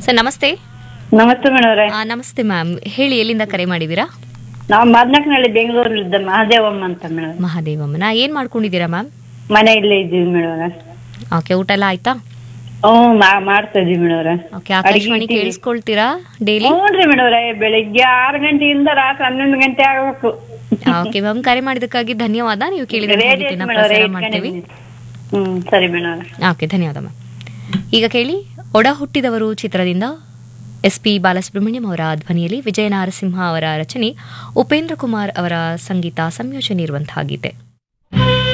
sir ನಮಸ್ತೆ ನಮಸ್ತೆ ಮೇಡವ್ರೆ ಆ, ನಮಸ್ತೆ ಮ್ಯಾಮ್ ಹೇಳಿ ಎಲ್ಲಿಂದ ಕರೆ ಮಾಡಿದ್ದೀರಾ ನಾವು ಮದ್ನಕ್ನಳ್ಳಿ ಬೆಂಗಳೂರಲ್ಲಿದ್ದ ಮಹಾದೇವಮ್ಮ ಅಂತ ಮೇಡಮ್ ಮಹಾದೇವಮ್ಮನ ಏನ್ ಮಾಡ್ಕೊಂಡಿದ್ದೀರಾ ಮ್ಯಾಮ್ ಮನೆ ಇಲ್ಲೇ ಇದ್ದೀವಿ ಮೇಡವ್ರೆ ಓಕೆ ಊಟ ಎಲ್ಲ ಆಯ್ತಾ ಹ್ಞೂ ಮಾ- ಮಾಡ್ತಾ ಇದೀವಿ ಮೇಡವ್ರೆ ಓಕೆ ಆಕಾಶವಾಣಿ ಕೇಳಿಸ್ಕೊಳ್ತೀರಾ ಡೈಲಿ ಹ್ಞೂನ್ರಿ ಮೇಡವ್ರೆ ಬೆಳಿಗ್ಗೆ ಆರು ಗಂಟೆಯಿಂದ ರಾತ್ರಿ ಹನ್ನೊಂದು ಗಂಟೆ ಆಗ್ಬೇಕು ಓಕೆ ಮ್ಯಾಮ್ ಕರೆ ಮಾಡಿದಕ್ಕಾಗಿ ಧನ್ಯವಾದ ನೀವು ಕೇಳಿದ ರೇಡಿಯೋ ಮಾಹಿತಿನ ಮೇಡವ್ರೆ ಪ್ರಸಾರ ಮಾಡ್ತೀವಿ ಹ್ಮ್ ಸರಿ ಮೇಡವ್ರೆ ಓಕೆ ಧನ್ಯವಾದ ಮ್ಯಾಮ್ ಈಗ ಕೇಳಿ ಒಡ ಹುಟ್ಟಿದವರು ಚಿತ್ರದಿಂದ ಎಸ್ ಪಿ ಬಾಲಸುಬ್ರಹ್ಮಣ್ಯಂ ಅವರ ಧ್ವನಿಯಲ್ಲಿ ವಿಜಯ ನಾರಸಿಂಹ ಅವರ ರಚನೆ ಉಪೇಂದ್ರ ಕುಮಾರ್ ಅವರ ಸಂಗೀತ ಸಂಯೋಜನೆ ಇರುವಂತಹ ಗೀತೆ